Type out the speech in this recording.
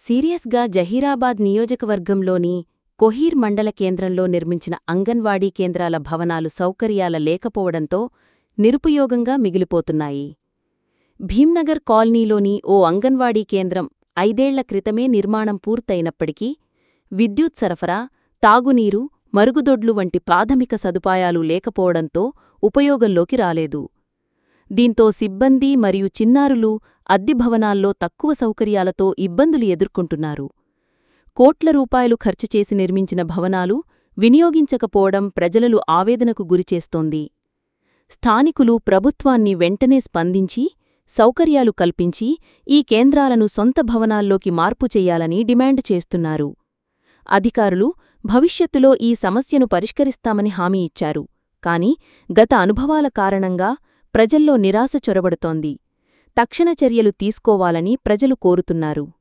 సీరియస్గా జహీరాబాద్ నియోజకవర్గంలోని కొహీర్ మండల కేంద్రంలో నిర్మించిన అంగన్వాడీ కేంద్రాల భవనాలు సౌకర్యాల లేకపోవడంతో నిరుపయోగంగా మిగిలిపోతున్నాయి భీంనగర్ కాలనీలోని ఓ అంగన్వాడీ కేంద్రం ఐదేళ్ల క్రితమే నిర్మాణం పూర్తయినప్పటికీ విద్యుత్ సరఫరా తాగునీరు మరుగుదొడ్లు వంటి ప్రాథమిక సదుపాయాలు లేకపోవడంతో ఉపయోగంలోకి రాలేదు దీంతో సిబ్బంది మరియు చిన్నారులు అద్దె భవనాల్లో తక్కువ సౌకర్యాలతో ఇబ్బందులు ఎదుర్కొంటున్నారు కోట్ల రూపాయలు ఖర్చు చేసి నిర్మించిన భవనాలు వినియోగించకపోవడం ప్రజలను ఆవేదనకు గురిచేస్తోంది స్థానికులు ప్రభుత్వాన్ని వెంటనే స్పందించి సౌకర్యాలు కల్పించి ఈ కేంద్రాలను సొంత భవనాల్లోకి మార్పు చెయ్యాలని డిమాండ్ చేస్తున్నారు అధికారులు భవిష్యత్తులో ఈ సమస్యను పరిష్కరిస్తామని హామీ ఇచ్చారు కాని గత అనుభవాల కారణంగా ప్రజల్లో నిరాశ చొరబడుతోంది తక్షణ చర్యలు తీసుకోవాలని ప్రజలు కోరుతున్నారు